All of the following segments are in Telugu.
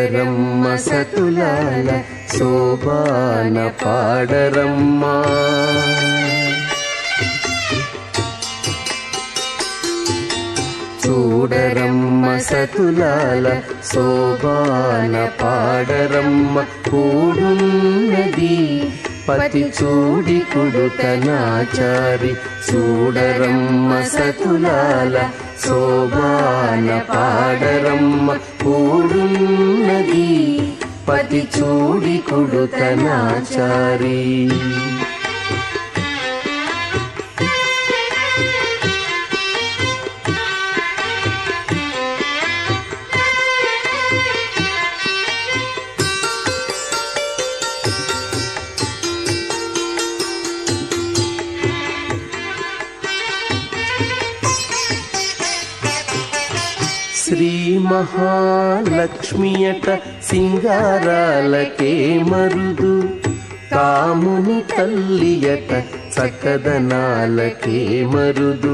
చూడరమ్మ సతులాల శోభాన పాడరమ్మా చూడరమ్మ సతులాల శోభాన పాడరమ్మ కూడున్నది పతి చూడి కుడుతనాచారి చూడరమ్మ సతులాల శోభాన పాడరమ్మ కూడున్నది పతి చూడి కుడుతనాచారి శ్రీ మహాలక్ష్మియట సింగారాలకే మరుదు కాముని తల్లియట చక్కదనాలకే మరుదు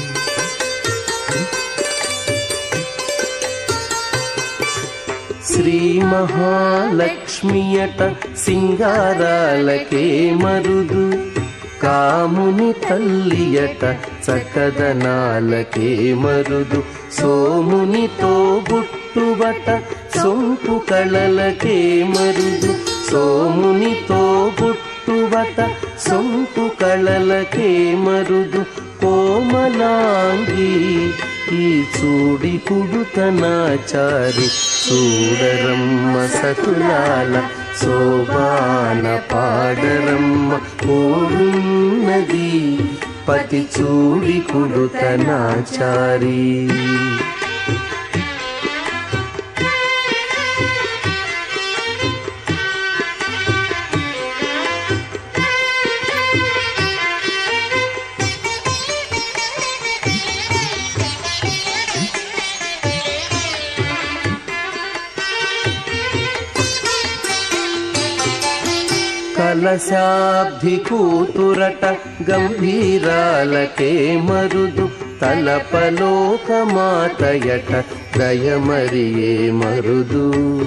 శ్రీ మహాలక్ష్మియట సింగారాలకే మరుదు కాముని తల్లియట చక్కదనాలకే మరుదు సోమునితో బుట్టుబట సొంపు కళలకే మరుదు సోమునితో బుట్టుబట సొంపు కళలకే మరుదు కోమలాంగి ఈ చూడి కుడుతనాచారి చూడరమ్మ సతులాల శోభాన పాడరమ్మ కూడున్నది పతి చూడి కుడుతనాచారి కలశాబ్ది కూతురట గంభీరాలకే మరుదు తలపలోక మాతయట దయమరియే మరుదు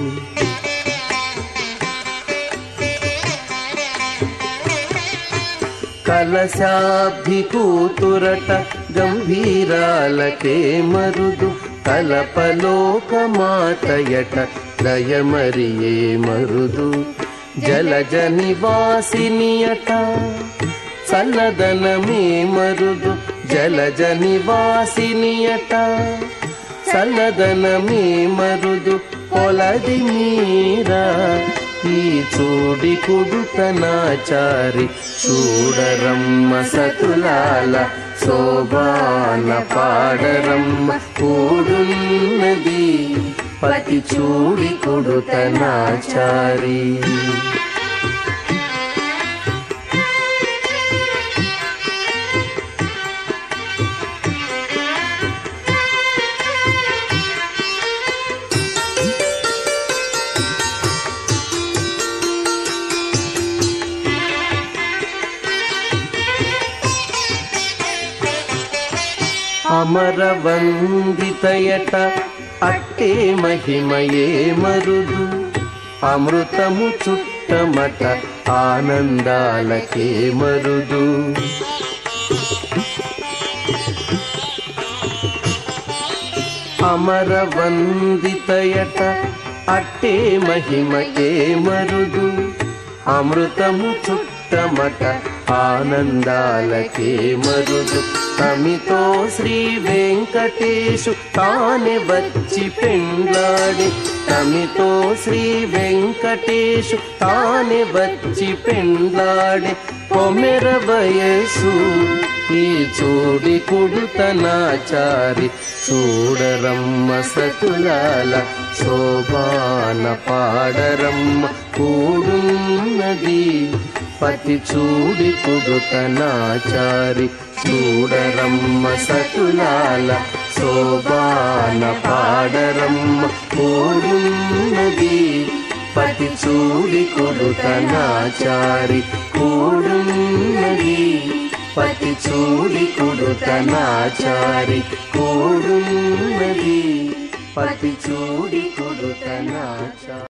కలశాబ్ది కూతురట గంభీరాలకే మరుదు తలపలోక మాతయట దయమరియే మరుదు జలజ నివాసినియట చల్లదనమే మరుదు జలజ నివాసినియట చల్లదనమే మరుదు కొలది మీరా ఈ చూడి కుడుతనాచారి చూడరమ్మ సతులాల శోభాన పాడరమ్మ కూడున్నది పతి చూడి కుడుతనాచారి అమరవందితయట అట్టే మహిమయే మరుదు అమృతము చుట్టమట ఆనందాలకే మరుదు అమరవందితయట అట్టే మహిమకే మరుదు అమృతము చుట్టమట ఆనందాలకే మరుదు తమితో శ్రీ వెంకటేశు తానే వచ్చి పెండ్లాడి తమితో శ్రీ వెంకటేశు తానే వచ్చి పెండ్లాడి కొమెర వయసు ఈ చూడి కుడుతనాచారి చూడరమ్మ సతులాల శోభాన పాడరమ్మ కూడున్నది పతి చూడి కుడుతనాచారి చూడరమ్మ సతులాల శోభాన పాడరమ్మ కూడున్నది పతి చూడి కొడుతనాచారి కూడున్నది పతి చూడి కొడుతనాచారి కూడున్నది పతి చూడి కొడుతనాచ